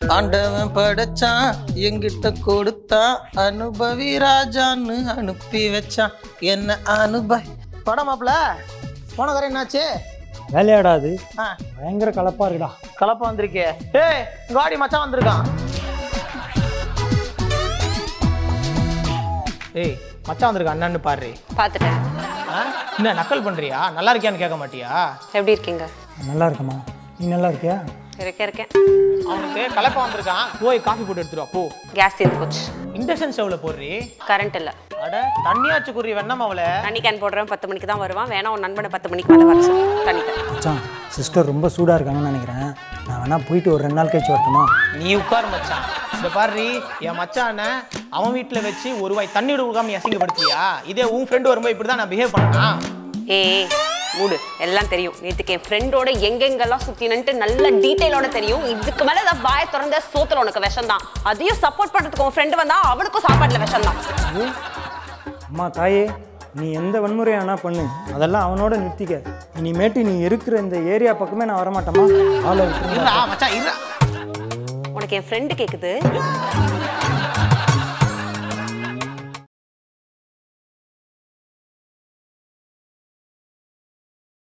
ஆண்டவன் படைச்சான் எங்கிட்ட கொடுத்தான் அனுபவி ராஜான்னு அனுப்பி வச்சான் என்ன அனுபவி படம் மாப்ள போன தர என்னாச்சு வேலையாடாது ஆ பயங்கர கலப்பா இருக்குடா கலப்பா வந்திருக்கே ஏய் காடி மச்சான் வந்திருக்கான் ஏய் மச்சான் வந்திருக்க அண்ணன்னு பாரு பார்த்துட்டேன் ஆ? என்ன நக்கல் பண்றியா நல்லா இருக்கியான்னு கேட்க மாட்டியா எப்படி இருக்கீங்க நல்லா இருக்கம்மா நீ நல்லா இருக்கியா இருக்கேன் இருக்கேன் அவனுக்கு கலப்பா வந்திருக்கான் போய் காஃபி போட்டு எடுத்துட்டு வா போ கேஸ் தீர்ந்து போச்சு இண்டக்ஷன் ஸ்டவ்ல போடுறி கரண்ட் இல்லை அட தண்ணியாச்சு குறி வெண்ணம் அவள தண்ணி கேன் போடுறேன் பத்து மணிக்கு தான் வருவான் வேணா உன் நண்பனை பத்து மணிக்கு மேலே வர சொல்லு. தண்ணி தரேன் மச்சான் சிஸ்டர் ரொம்ப சூடாக இருக்காங்கன்னு நினைக்கிறேன் நான் வேணா போயிட்டு ஒரு ரெண்டு நாள் கழிச்சு வரட்டுமா நீ உட்கார் மச்சான் இந்த பாரு என் மச்சான அவன் வீட்டுல வச்சு ஒரு வாய் தண்ணி கொடுக்காம நீ அசிங்கப்படுத்துறியா இதே உன் ஃப்ரெண்டு வரும்போது இப்படி தான் நான் பிஹேவ் பண்ணனா ஏய் மூடு எல்லாம் தெரியும் நேற்றுக்கு என் ஃப்ரெண்டோட எங்கெங்கெல்லாம் சுத்தினன்ட்டு நல்ல டீட்டெயிலோட தெரியும் இதுக்கு மேல ஏதாவது வாய திறந்த சோத்துல உனக்கு விஷம் தான் அதையும் சப்போர்ட் பண்றதுக்கு உன் ஃப்ரெண்டு வந்தா அவனுக்கும் சாப்பாட்டுல விஷம் தான் அம்மா தாயே நீ எந்த வன்முறையை வேணா பண்ணு அதெல்லாம் அவனோட நிறுத்திக்க இனிமேட்டு நீ இருக்கிற இந்த ஏரியா பக்கமே நான் வரமாட்டேமா ஆளை விட்டுருங்க இருடா மச்சான் இருடா உனக்கு என் ஃப்ரெண்டு கேக்குது